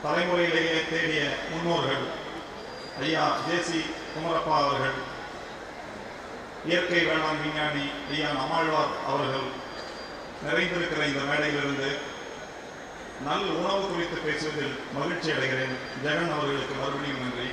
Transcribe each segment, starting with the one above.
தலைமுறையிலேயே தேடிய முன்னோர்கள் ஐயா ஜேசி குமரப்பா அவர்கள் இயற்கை வேளாண் விஞ்ஞானி ஐயா நம்மாழ்வார் அவர்கள் நிறைந்திருக்கிற இந்த மேடையிலிருந்து நல் உணவு குறித்து பேசுவதில் மகிழ்ச்சி அடைகிறேன் ஜெகன் அவர்களுக்கு மறுபடியும் நன்றி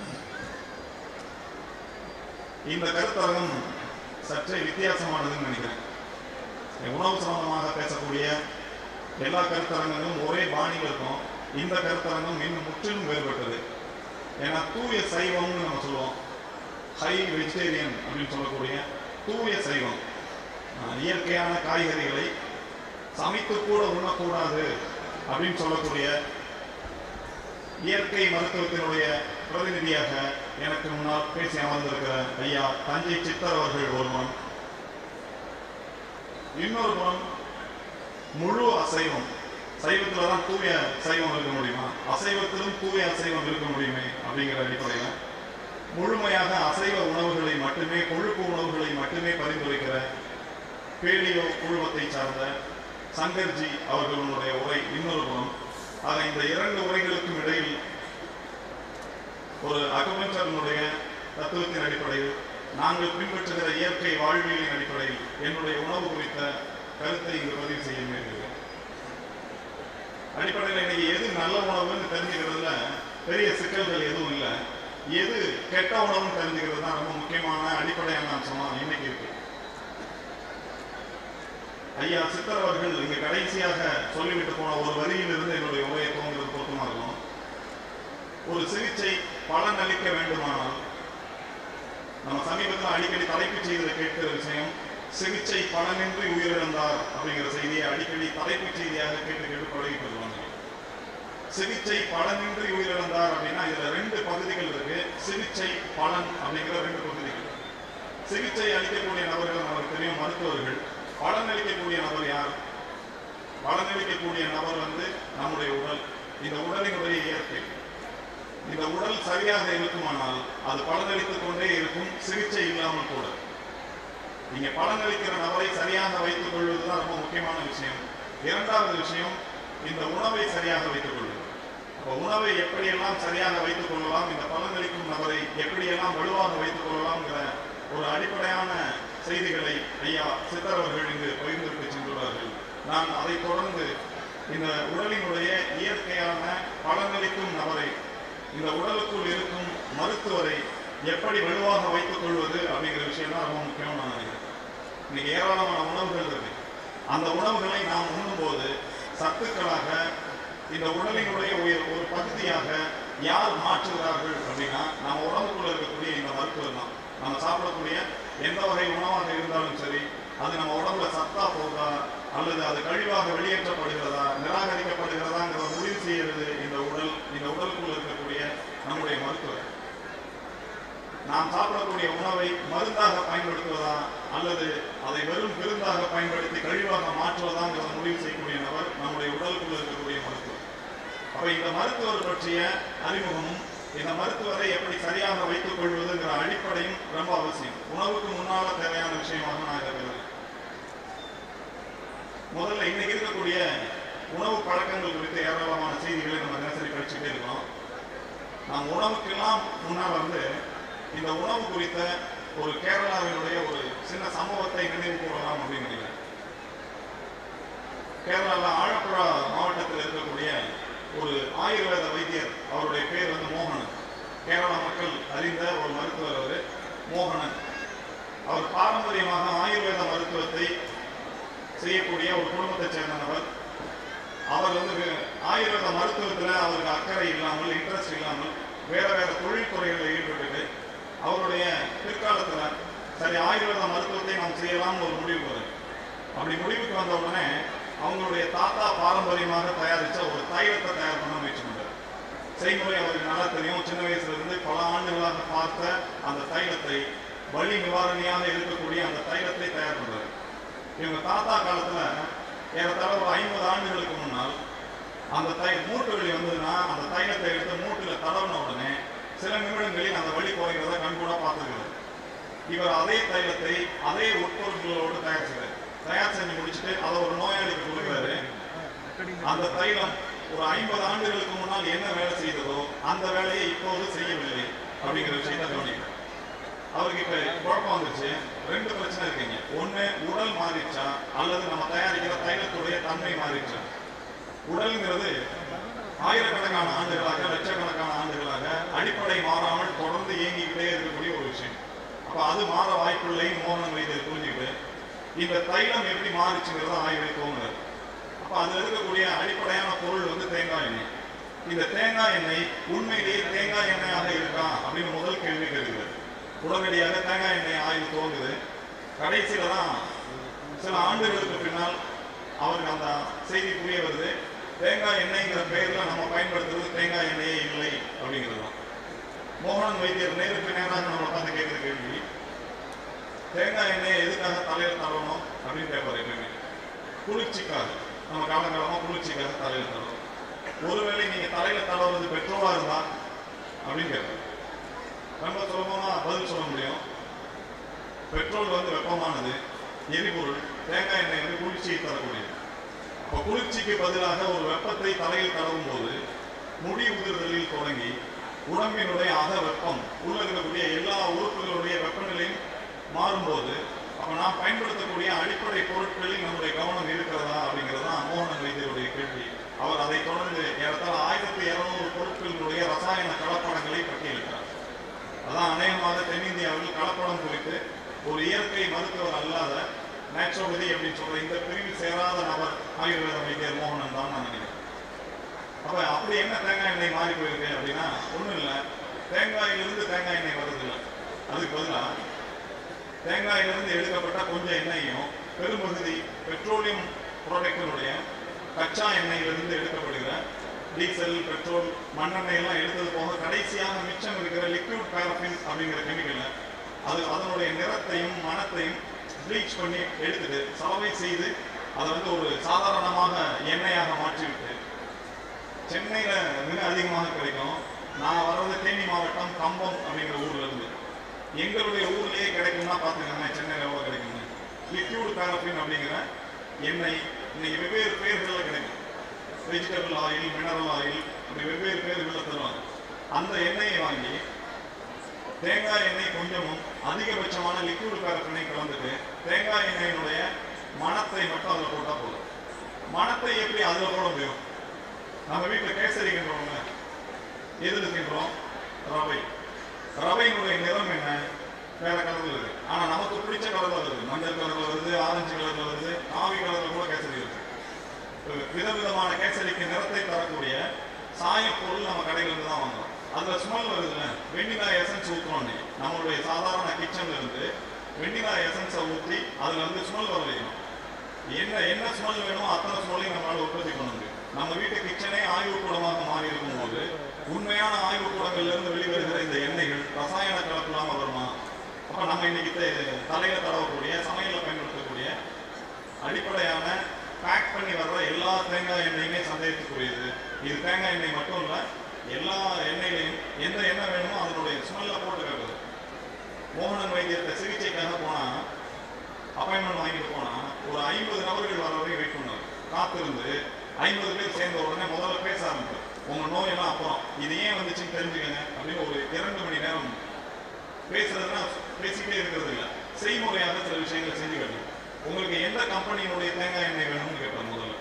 இந்த கருத்தரங்கம் சற்றே வித்தியாசமானதுன்னு நினைக்கிறேன் உணவு சம்பந்தமாக பேசக்கூடிய எல்லா கருத்தரங்களும் ஒரே பாணியில் இருக்கும் இந்த கருத்தரங்கம் இன்னும் முற்றிலும் வேறுபட்டது ஏன்னா தூய சைவம்னு நம்ம சொல்லுவோம் ஹை வெஜிடேரியன் அப்படின்னு சொல்லக்கூடிய தூய சைவம் ஆஹ் இயற்கையான காய்கறிகளை சமைத்து கூட உண்ணக்கூடாது அப்படின்னு சொல்லக்கூடிய இயற்கை மருத்துவத்தினுடைய பிரதிநிதியாக எனக்கு முன்னால் பேசி அமர்ந்திருக்கிற ஐயா தஞ்சை சித்தர் அவர்கள் ஒருவன் இன்னொரு புறம் முழு அசைவம் சைவத்துல தான் தூய சைவம் இருக்க முடியுமா அசைவத்திலும் தூய அசைவம் இருக்க முடியுமே அப்படிங்கிற அடிப்படையில் முழுமையாக அசைவ உணவுகளை மட்டுமே கொழுப்பு உணவுகளை மட்டுமே பரிந்துரைக்கிற பேலியோ குழுமத்தை சார்ந்த சங்கர்ஜி அவர்களுடைய உரை இன்னொரு புறம் ஆக இந்த இரண்டு உரைகளுக்கும் இடையில் ஒரு அகுபஞ்சரனுடைய தத்துவத்தின் அடிப்படையில் நாங்கள் பின்பற்றுகிற இயற்கை வாழ்வியலின் அடிப்படையில் என்னுடைய உணவு குறித்த கருத்தை இங்கு பதிவு செய்ய முயற்சிக்கிறேன் அடிப்படையில் இன்னைக்கு எது நல்ல உணவுன்னு தெரிஞ்சுக்கிறதுல பெரிய சிக்கல்கள் எதுவும் இல்லை எது கெட்ட உணவுன்னு தெரிஞ்சுக்கிறது தான் ரொம்ப முக்கியமான அடிப்படையான அம்சமா இன்னைக்கு இருக்கு ஐயா சித்தர் அவர்கள் இங்க கடைசியாக சொல்லிவிட்டு போன ஒரு வரியிலிருந்து என்னுடைய உரையை துவங்குறது பொருத்தமா இருக்கும் ஒரு சிகிச்சை பலன் அளிக்க வேண்டுமானால் நம்ம சமீபத்தில் அடிக்கடி தலைப்புச் செய்தியில் கேட்கிற விஷயம் சிகிச்சை பலனின்றி உயிரிழந்தார் அப்படிங்கிற செய்தியை அடிக்கடி தலைப்புச் செய்தியாக கேட்டு கேட்டு பழகிட்டு வருவாங்க சிகிச்சை பலனின்றி உயிரிழந்தார் அப்படின்னா இதுல ரெண்டு பகுதிகள் இருக்கு சிகிச்சை பலன் அப்படிங்கிற ரெண்டு பகுதிகள் சிகிச்சை அளிக்கக்கூடிய நபர்கள் நமக்கு தெரியும் மருத்துவர்கள் பலன் அளிக்கக்கூடிய நபர் யார் பலன் அளிக்கக்கூடிய நபர் வந்து நம்முடைய உடல் இந்த உடலினுடைய இயற்கை இந்த உடல் சரியாக இருக்குமானால் அது பலனளித்துக் கொண்டே இருக்கும் சிகிச்சை இல்லாமல் கூட நீங்க பலனளிக்கிற நபரை சரியாக வைத்துக் கொள்வதுதான் ரொம்ப முக்கியமான விஷயம் இரண்டாவது விஷயம் இந்த உணவை சரியாக வைத்துக் கொள்வது அப்ப உணவை எப்படியெல்லாம் சரியாக வைத்துக் கொள்ளலாம் இந்த பலனளிக்கும் நபரை எப்படியெல்லாம் வலுவாக வைத்துக் கொள்ளலாம்ங்கிற ஒரு அடிப்படையான செய்திகளை ஐயா சித்தர் அவர்கள் இங்கு பகிர்ந்திருக்க சென்றுள்ளார்கள் நான் அதை தொடர்ந்து இந்த உடலினுடைய இயற்கையான பலனளிக்கும் நபரை இந்த உடலுக்குள் இருக்கும் மருத்துவரை எப்படி வலுவாக வைத்துக் கொள்வது அப்படிங்கிற விஷயம் தான் ரொம்ப முக்கியம் நான் நினைக்கிறேன் இன்னைக்கு ஏராளமான உணவுகள் இருக்கு அந்த உணவுகளை நாம் உண்ணும்போது சத்துக்களாக இந்த உடலினுடைய உயர் ஒரு பகுதியாக யார் மாற்றுகிறார்கள் அப்படின்னா நம்ம உடம்புக்குள்ள இருக்கக்கூடிய இந்த மருத்துவர் தான் நம்ம சாப்பிடக்கூடிய எந்த வகை உணவாக இருந்தாலும் சரி அது நம்ம உடம்புல சத்தா போகுதா அல்லது அது கழிவாக வெளியேற்றப்படுகிறதா நிராகரிக்கப்படுகிறதாங்கிற முடிவு செய்யறது இந்த உடல் இந்த உடலுக்குள் இருக்கக்கூடிய நம்முடைய மருத்துவர் நாம் சாப்பிடக்கூடிய உணவை மருந்தாக பயன்படுத்துவதா அல்லது அதை வெறும் விருந்தாக பயன்படுத்தி கழிவாக மாற்றுவதாங்கிறத முடிவு செய்யக்கூடிய நபர் நம்முடைய உடலுக்குள் இருக்கக்கூடிய மருத்துவர் அப்ப இந்த மருத்துவர் பற்றிய அறிமுகமும் இந்த மருத்துவரை எப்படி சரியாக வைத்துக் கொள்வதுங்கிற அடிப்படையும் ரொம்ப அவசியம் உணவுக்கு முன்னால தேவையான விஷயமாக நான் இதை கருதுறேன் முதல்ல இன்னைக்கு இருக்கக்கூடிய உணவு பழக்கங்கள் குறித்து ஏராளமான செய்திகளை நம்ம தினசரி படிச்சுட்டே இருக்கோம் நாம் உணவுக்கெல்லாம் முன்னால் வந்து இந்த உணவு குறித்த ஒரு கேரளாவினுடைய ஒரு சின்ன சம்பவத்தை நினைவு கூறலாம் அப்படின்னு நினைக்கிறேன் கேரளாவில் ஆழப்புழா மாவட்டத்தில் இருக்கக்கூடிய ஒரு ஆயுர்வேத வைத்தியர் அவருடைய பேர் வந்து மோகனன் கேரளா மக்கள் அறிந்த ஒரு மருத்துவர் அவர் மோகனன் அவர் பாரம்பரியமாக ஆயுர்வேத மருத்துவத்தை செய்யக்கூடிய ஒரு குடும்பத்தைச் சேர்ந்த நபர் அவர் வந்து வே- ஆயுர்வேத மருத்துவத்தில் அவருக்கு அக்கறை இல்லாமல் இன்ட்ரெஸ்ட் இல்லாமல் வேற வேற தொழில்துறைகளில் ஈடுபட்டு அவருடைய பிற்காலத்தில் சரி ஆயுர்வேத மருத்துவத்தை நாம் செய்யலாம்னு ஒரு முடிவுக்கு வரும் அப்படி முடிவுக்கு வந்த உடனே அவங்களுடைய தாத்தா பாரம்பரியமாக தயாரித்த ஒரு தைலத்தை தயார் பண்ண முயற்சி பண்றாரு செய்முறை அவருக்கு நல்லா தெரியும் சின்ன வயசுல இருந்து பல ஆண்டுகளாக பார்த்த அந்த தைலத்தை வலி நிவாரணியாக இருக்கக்கூடிய அந்த தைலத்தை தயார் பண்றாரு இவங்க தாத்தா காலத்துல ஏறத்தாழ ஒரு ஐம்பது ஆண்டுகளுக்கு முன்னால் அந்த தை மூட்டு வலி வந்ததுன்னா அந்த தைலத்தை எடுத்து மூட்டுல தடவின உடனே சில நிமிடங்களில் அந்த வலி குறைகிறத கண்கூட பார்த்துருக்கிறது இவர் அதே தைலத்தை அதே உட்பொருட்களோடு தயார் செய்கிறார் தயார் செஞ்சு முடிச்சுட்டு அதை ஒரு நோயாளிக்கு கொடுக்குறாரு அந்த தைலம் ஒரு ஐம்பது ஆண்டுகளுக்கு முன்னால் என்ன வேலை செய்ததோ அந்த வேலையை இப்போது செய்யவில்லை அப்படிங்கிற விஷயத்தை கவனிக்கிறேன் அவருக்கு இப்ப குழப்பம் வந்துச்சு ரெண்டு பிரச்சனை இருக்குங்க ஒண்ணு உடல் மாறிச்சா அல்லது நம்ம தயாரிக்கிற தைலத்துடைய தன்மை மாறிச்சா உடல்ங்கிறது ஆயிரக்கணக்கான ஆண்டுகளாக லட்சக்கணக்கான ஆண்டுகளாக அடிப்படை மாறாமல் தொடர்ந்து இயங்கிக்கிட்டே இருக்கக்கூடிய ஒரு விஷயம் அப்ப அது மாற வாய்ப்பில்லைன்னு மோகன் வைத்தியர் புரிஞ்சுக்கிட்டு இந்த தைலம் எப்படி மாறிச்சுங்கிறத ஆய்வை தோணுறாரு அப்ப அதுல இருக்கக்கூடிய அடிப்படையான பொருள் வந்து தேங்காய் எண்ணெய் இந்த தேங்காய் எண்ணெய் உண்மையிலேயே தேங்காய் எண்ணெயாக இருக்கா அப்படின்னு முதல் கேள்வி கேட்கிறது உடனடியாக தேங்காய் எண்ணெய் ஆய்வு துவங்குது கடைசியில தான் சில ஆண்டுகளுக்கு பின்னால் அவருக்கு அந்த செய்தி புரிய வருது தேங்காய் எண்ணெய்ங்கிற பெயர்ல நம்ம பயன்படுத்துறது தேங்காய் எண்ணெயே இல்லை அப்படிங்கிறது தான் மோகன் வைத்தியர் நேருக்கு நேராக நம்ம உட்காந்து கேட்கிற கேள்வி தேங்காய் எண்ணெயை எதுக்காக தலையில தடவணும் அப்படின்னு கேட்பாரு எப்பயுமே குளிர்ச்சிக்காக நம்ம காலங்காலமா குளிர்ச்சிக்காக தலையில தடவும் ஒருவேளை நீங்க தலையில தடவுறது பெட்ரோலா இருந்தா அப்படின்னு கேட்பாரு ரொம்ப சுலபமா பதில் சொல்ல முடியும் பெட்ரோல் வந்து வெப்பமானது எரிபொருள் தேங்காய் எண்ணெய் வந்து குளிர்ச்சியை தரக்கூடியது அப்ப குளிர்ச்சிக்கு பதிலாக ஒரு வெப்பத்தை தலையில் தடவும் போது முடி உதிர்தலில் தொடங்கி உடம்பினுடைய அக வெப்பம் உள்ள இருக்கக்கூடிய எல்லா உறுப்புகளுடைய வெப்பநிலையும் மாறும்போது அப்ப நாம் பயன்படுத்தக்கூடிய அடிப்படை பொருட்களில் நம்முடைய கவனம் இருக்கிறதா அப்படிங்கிறது தான் மோகன் வைத்தியருடைய கேள்வி அவர் அதை தொடர்ந்து ஏறத்தாழ ஆயிரத்தி இருநூறு பொருட்களினுடைய ரசாயன கலப்படங்களை பட்டியலிட்டார் அதான் அநேகமாக தென்னிந்தியாவில் கலப்படம் குறித்து ஒரு இயற்கை மருத்துவர் அல்லாத நேச்சுரோபதி அப்படின்னு சொல்ற இந்த பிரிவில் சேராத நபர் ஆயுர்வேத வைத்தியர் மோகனன் தான் நான் நினைக்கிறேன் அப்ப அப்படி என்ன தேங்காய் எண்ணெய் மாறி போயிருக்கு அப்படின்னா ஒண்ணும் இல்லை தேங்காயிலிருந்து தேங்காய் எண்ணெய் வருதில்லை அதுக்கு பதிலா தேங்காயிலிருந்து எடுக்கப்பட்ட கொஞ்சம் எண்ணெயையும் பெரும்பகுதி பெட்ரோலியம் ப்ராடக்டினுடைய கச்சா எண்ணெயிலிருந்து எடுக்கப்படுகிற டீசல் பெட்ரோல் மண்ணெண்ணெய் எல்லாம் எடுத்தது போக கடைசியாக மிச்சம் இருக்கிற லிக்விட் பாரபின் அப்படிங்கிற கெமிக்கலை அது அதனுடைய நிறத்தையும் மணத்தையும் ப்ளீச் பண்ணி எடுத்துட்டு சலவை செய்து அதை வந்து ஒரு சாதாரணமாக எண்ணெயாக மாற்றிவிட்டு சென்னையில மிக அதிகமாக கிடைக்கும் நான் வர்றது தேனி மாவட்டம் கம்பம் அப்படிங்கிற ஊர்ல இருந்து எங்களுடைய ஊர்லயே கிடைக்கும்னா பாத்துக்கோங்க சென்னையில எவ்வளவு கிடைக்குங்க லிக்யூட் பாரபின் அப்படிங்கிற எண்ணெய் இன்னைக்கு வெவ்வேறு பேர்கள்ல கிடைக்கும் வெஜிடபிள் ஆயில் மினரல் ஆயில் அப்படி வெவ்வேறு பேர்களில் தருவாங்க அந்த எண்ணெயை வாங்கி தேங்காய் எண்ணெய் கொஞ்சமும் அதிகபட்சமான லிக்விட் பேரப்பினை கலந்துட்டு தேங்காய் எண்ணெயினுடைய மணத்தை மட்டும் அதில் போட்டால் போதும் மணத்தை எப்படி அதில் போட முடியும் நம்ம வீட்டில் கேசரி கிண்டுறோம்ல எதில் கிண்டுறோம் ரவை ரவையினுடைய நிறம் என்ன வேற கலர்ல இருக்கு ஆனா நமக்கு பிடிச்ச கலர்ல வருது மஞ்சள் கலர்ல வருது ஆரஞ்சு கலர்ல வருது காவி கலர்ல கூட கேசரி இருக்கு விதவிதமான கேசரிக்கு நிறத்தை தரக்கூடிய சாயப்பொருள் நம்ம கடையில இருந்து தான் வாங்குறோம் அதுல ஸ்மெல் வருதுல்ல வெண்ணிலா எசன்ஸ் ஊத்துறோம் இன்னைக்கு. நம்மளுடைய சாதாரண கிச்சன்ல இருந்து வெண்ணிலா எசன்ஸை ஊற்றி அதுல வந்து ஸ்மெல் வர வைக்கணும் என்ன என்ன ஸ்மெல் வேணுமோ அத்தனை ஸ்மெல்லையும் நம்மளால உற்பத்தி பண்ண முடியும் நம்ம வீட்டு கிச்சனே ஆய்வு கூடமாக மாறி இருக்கும்போது உண்மையான ஆய்வு கூடங்கள்ல இருந்து வெளிவருகிற இந்த எண்ணெய்கள் ரசாயன கலப்பு இல்லாம வருமா அப்ப நம்ம இன்னைக்கு த- தலையில தடவக்கூடிய சமையல்ல பயன்படுத்தக்கூடிய அடிப்படையான பேக் பண்ணி வர்ற எல்லா தேங்காய் எண்ணெயுமே சந்தேகத்துக்குரியது இது தேங்காய் எண்ணெய் மட்டும் இல்ல எல்லா எண்ணெயிலையும் எந்த எண்ணெய் வேணுமோ அதனுடைய ஸ்மெல்ல போட்டு கேட்குது மோகனன் வைத்தியத்தை சிகிச்சைக்காக போனா அப்பாயின்மெண்ட் வாங்கிட்டு போனா ஒரு ஐம்பது நபர்கள் வர வரைக்கும் வெயிட் பண்ணாரு காத்திருந்து ஐம்பது பேர் சேர்ந்த உடனே முதல்ல பேச ஆரம்பிப்பார் உங்க நோயெல்லாம் அப்புறம் இது ஏன் வந்துச்சுன்னு தெரிஞ்சுக்கங்க அப்படின்னு ஒரு இரண்டு மணி நேரம் பேசுறதுன்னா பேசிக்கிட்டே இருக்கிறது இல்ல செய்முறையாக சில விஷயங்களை செஞ்சு காட்டணும் உங்களுக்கு எந்த கம்பெனியினுடைய தேங்காய் எண்ணெய் வேணும்னு கேட்பார் முதல்ல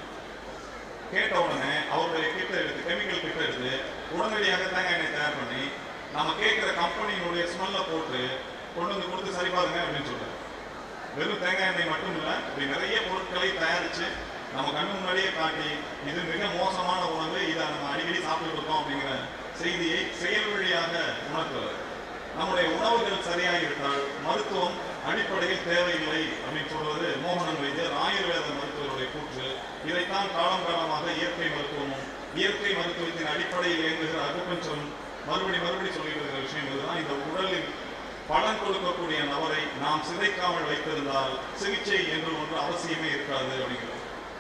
கேட்ட உடனே அவருடைய கிட்ட எடுத்து கெமிக்கல் கிட்ட எடுத்து உடனடியாக தேங்காய் எண்ணெய் தயார் பண்ணி நம்ம கேட்கிற கம்பெனியினுடைய ஸ்மெல்ல போட்டு கொண்டு வந்து கொடுத்து சரி பாருங்க அப்படின்னு சொல்றாரு வெறும் தேங்காய் எண்ணெய் மட்டும் இல்ல இப்படி நிறைய பொருட்களை தயாரிச்சு நம்ம கண்ணு முன்னாடியே காட்டி இது மிக மோசமான உணவு இதை நம்ம அடிக்கடி சாப்பிட்டு இருக்கோம் அப்படிங்கிற செய்தியை செயல் வழியாக உணர்த்துவார் நம்முடைய உணவுகள் சரியாக இருந்தால் மருத்துவம் அடிப்படையில் தேவையில்லை அப்படின்னு சொல்வது மோகனன் வைத்தியர் ஆயுர்வேத மருத்துவருடைய கூற்று இதைத்தான் காலம் காலமாக இயற்கை மருத்துவமும் இயற்கை மருத்துவத்தின் அடிப்படையில் இயங்குகிற அகுபஞ்சரும் மறுபடி மறுபடி சொல்லிட்டு இருக்கிற விஷயம் இதுதான் இந்த உடலில் பலன் கொடுக்கக்கூடிய நபரை நாம் சிதைக்காமல் வைத்திருந்தால் சிகிச்சை என்று ஒன்று அவசியமே இருக்காது அப்படிங்கிறது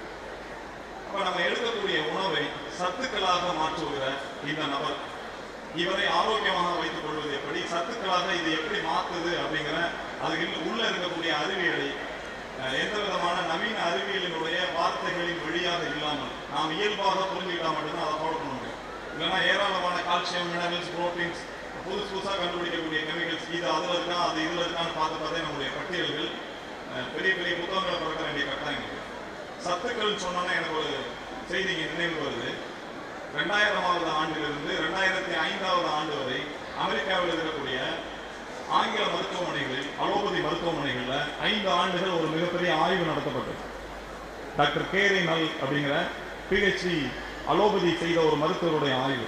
அப்ப நம்ம எடுக்கக்கூடிய உணவை சத்துக்களாக மாற்றுகிற இந்த நபர் இவரை ஆரோக்கியமாக வைத்துக் கொள்வது எப்படி சத்துக்களாக இது எப்படி மாத்துது அப்படிங்கிற அதுக்கு உள்ள இருக்கக்கூடிய அறிவியலை அஹ், எந்த விதமான நவீன அறிவியலினுடைய வார்த்தைகளின் வழியாக இல்லாமல் நாம் இயல்பாக புரிஞ்சுக்கிட்டா மட்டும்தான் அதை ஃபாலோ பண்ண முடியும் இல்லைன்னா ஏராளமான கால்சியம் மினரல்ஸ் புரோட்டீன்ஸ் புதுசு புதுசாக கண்டுபிடிக்கக்கூடிய கெமிக்கல்ஸ் இது அதில் இருக்கா அது இதில் இருக்கான்னு பார்த்து பார்த்தே நம்முடைய பட்டியல்கள் அஹ், பெரிய பெரிய புத்தகங்களை பிறக்க வேண்டிய கட்டாயம் இருக்கு சத்துக்கள் சொன்னோன்னா எனக்கு ஒரு செய்தி இங்கே நினைவுக்கு வருது ரெண்டாயிரமாவது ஆண்டிலிருந்து ரெண்டாயிரத்தி ஐந்தாவது ஆண்டு வரை அமெரிக்காவில் இருக்கக்கூடிய ஆங்கில மருத்துவமனைகளில் அலோபதி மருத்துவமனைகளில் ஐந்து ஆண்டுகள் ஒரு மிகப்பெரிய ஆய்வு நடத்தப்பட்டது டாக்டர் கேரி நல் அப்படிங்கிற பிஹெச்டி அலோபதி செய்த ஒரு மருத்துவருடைய ஆய்வு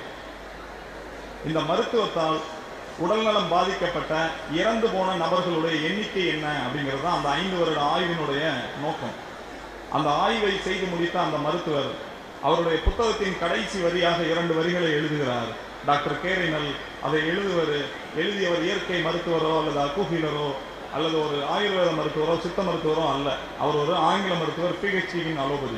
இந்த மருத்துவத்தால் உடல்நலம் பாதிக்கப்பட்ட இறந்து போன நபர்களுடைய எண்ணிக்கை என்ன அப்படிங்கிறது தான் அந்த ஐந்து வருட ஆய்வினுடைய நோக்கம் அந்த ஆய்வை செய்து முடித்த அந்த மருத்துவர் அவருடைய புத்தகத்தின் கடைசி வரியாக இரண்டு வரிகளை எழுதுகிறார் டாக்டர் கேரினல் அதை எழுதுவர் எழுதியவர் இயற்கை மருத்துவரோ அல்லது அக்குஹீலரோ அல்லது ஒரு ஆயுர்வேத மருத்துவரோ சித்த மருத்துவரோ அல்ல அவர் ஒரு ஆங்கில மருத்துவர் பிஹெச்டியின் அலோபதி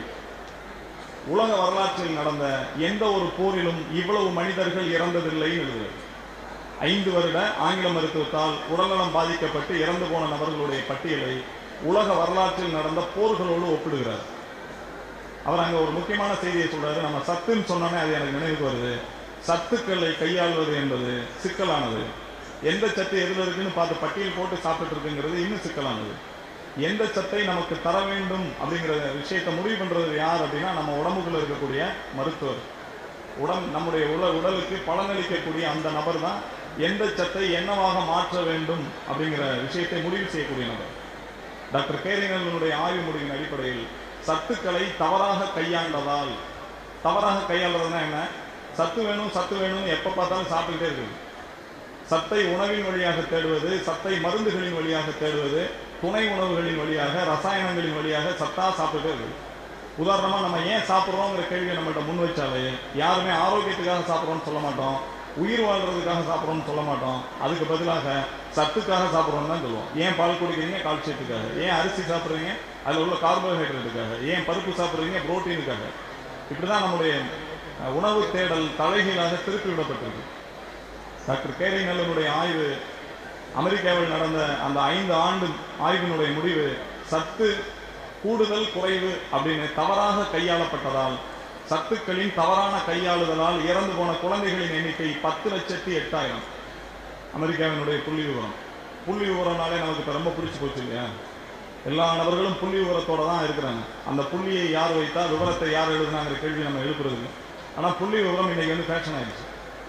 உலக வரலாற்றில் நடந்த எந்த ஒரு போரிலும் இவ்வளவு மனிதர்கள் இறந்ததில்லைன்னு எழுதுகிறார் ஐந்து வருட ஆங்கில மருத்துவத்தால் உடல்நலம் பாதிக்கப்பட்டு இறந்து போன நபர்களுடைய பட்டியலை உலக வரலாற்றில் நடந்த போர்களோடு ஒப்பிடுகிறார் அவர் அங்க ஒரு முக்கியமான செய்தியை சொல்றாரு நம்ம சத்துன்னு சொன்னோன்னே அது எனக்கு நினைவுக்கு வருது சத்துக்களை கையாள்வது என்பது சிக்கலானது எந்த சத்து எதுல இருக்குன்னு பார்த்து பட்டியல் போட்டு சாப்பிட்டு இருக்குங்கிறது இன்னும் சிக்கலானது எந்த சத்தை நமக்கு தர வேண்டும் அப்படிங்கிற விஷயத்தை முடிவு பண்றது யார் அப்படின்னா நம்ம உடம்புக்குள்ள இருக்கக்கூடிய மருத்துவர் உடம் நம்முடைய உட உடலுக்கு பலனளிக்கக்கூடிய அந்த நபர் தான் எந்த சத்தை என்னவாக மாற்ற வேண்டும் அப்படிங்கிற விஷயத்தை முடிவு செய்யக்கூடிய நபர் டாக்டர் கேரினனுடைய ஆய்வு முடிவின் அடிப்படையில் சத்துக்களை தவறாக கையாண்டதால் தவறாக கையாளுறதுனா என்ன சத்து வேணும் சத்து வேணும்னு எப்போ பார்த்தாலும் சாப்பிட்டுட்டே இருக்குது சத்தை உணவின் வழியாக தேடுவது சத்தை மருந்துகளின் வழியாக தேடுவது துணை உணவுகளின் வழியாக ரசாயனங்களின் வழியாக சத்தா சாப்பிட்டுட்டே இருக்குது உதாரணமா நம்ம ஏன் சாப்பிட்றோங்கிற கேள்வியை நம்மள்ட்ட முன் வச்சாலே யாருமே ஆரோக்கியத்துக்காக சாப்பிட்றோம்னு சொல்ல மாட்டோம் உயிர் வாழ்றதுக்காக சாப்பிட்றோம்னு சொல்ல மாட்டோம் அதுக்கு பதிலாக சத்துக்காக சாப்பிட்றோம்னு தான் சொல்லுவோம் ஏன் பால் குடிக்கிறீங்க கால்சியத்துக்காக ஏன் அரிசி சாப்பிட்றீங்க அதில் உள்ள கார்போஹைட்ரேட்டுக்காக ஏன் பருப்பு சாப்பிட்றீங்க புரோட்டீனுக்காக இப்படிதான் நம்முடைய அஹ், உணவு தேடல் தலைகீழாக திருப்பி விடப்பட்டிருக்கு டாக்டர் கேரி நல்லனுடைய ஆய்வு அமெரிக்காவில் நடந்த அந்த ஐந்து ஆண்டு ஆய்வினுடைய முடிவு சத்து கூடுதல் குறைவு அப்படின்னு தவறாக கையாளப்பட்டதால் சத்துக்களின் தவறான கையாளுதலால் இறந்து போன குழந்தைகளின் எண்ணிக்கை பத்து லட்சத்தி எட்டாயிரம் அமெரிக்காவினுடைய புள்ளி விவரம் புள்ளி விவரம்னாலே நமக்கு இப்போ ரொம்ப பிடிச்சி போச்சு இல்லையா எல்லா நபர்களும் புள்ளி விவரத்தோட தான் இருக்கிறாங்க அந்த புள்ளியை யார் வைத்தா விவரத்தை யார் எழுதுனாங்கிற கேள்வி நம்ம எழுப்புறது இல்லை ஆனால் புள்ளி விவரம் இன்னைக்கு வந்து ஃபேஷன் ஆயிடுச்சு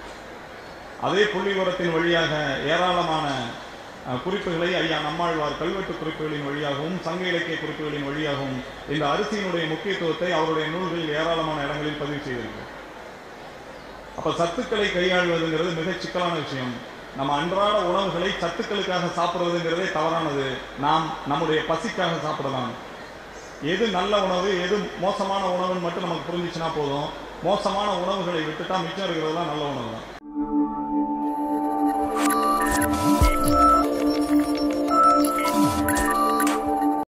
அதே புள்ளி விவரத்தின் வழியாக ஏராளமான அஹ், குறிப்புகளை ஐயா நம்மாழ்வார் கல்வெட்டு குறிப்புகளின் வழியாகவும் சங்க இலக்கிய குறிப்புகளின் வழியாகவும் இந்த அரிசியினுடைய முக்கியத்துவத்தை அவருடைய நூல்களில் ஏராளமான இடங்களில் பதிவு செய்திருக்கிறார் அப்ப சத்துக்களை கையாள்வதுங்கிறது மிக சிக்கலான விஷயம் நம்ம அன்றாட உணவுகளை சத்துக்களுக்காக சாப்பிடுறதுங்கிறதே தவறானது நாம் நம்முடைய பசிக்காக சாப்பிடலாம் எது நல்ல உணவு எது மோசமான உணவுன்னு மட்டும் நமக்கு புரிஞ்சிச்சுன்னா போதும் மோசமான உணவுகளை விட்டுட்டா மிச்சம் இருக்கிறதெல்லாம் நல்ல உணவு தான்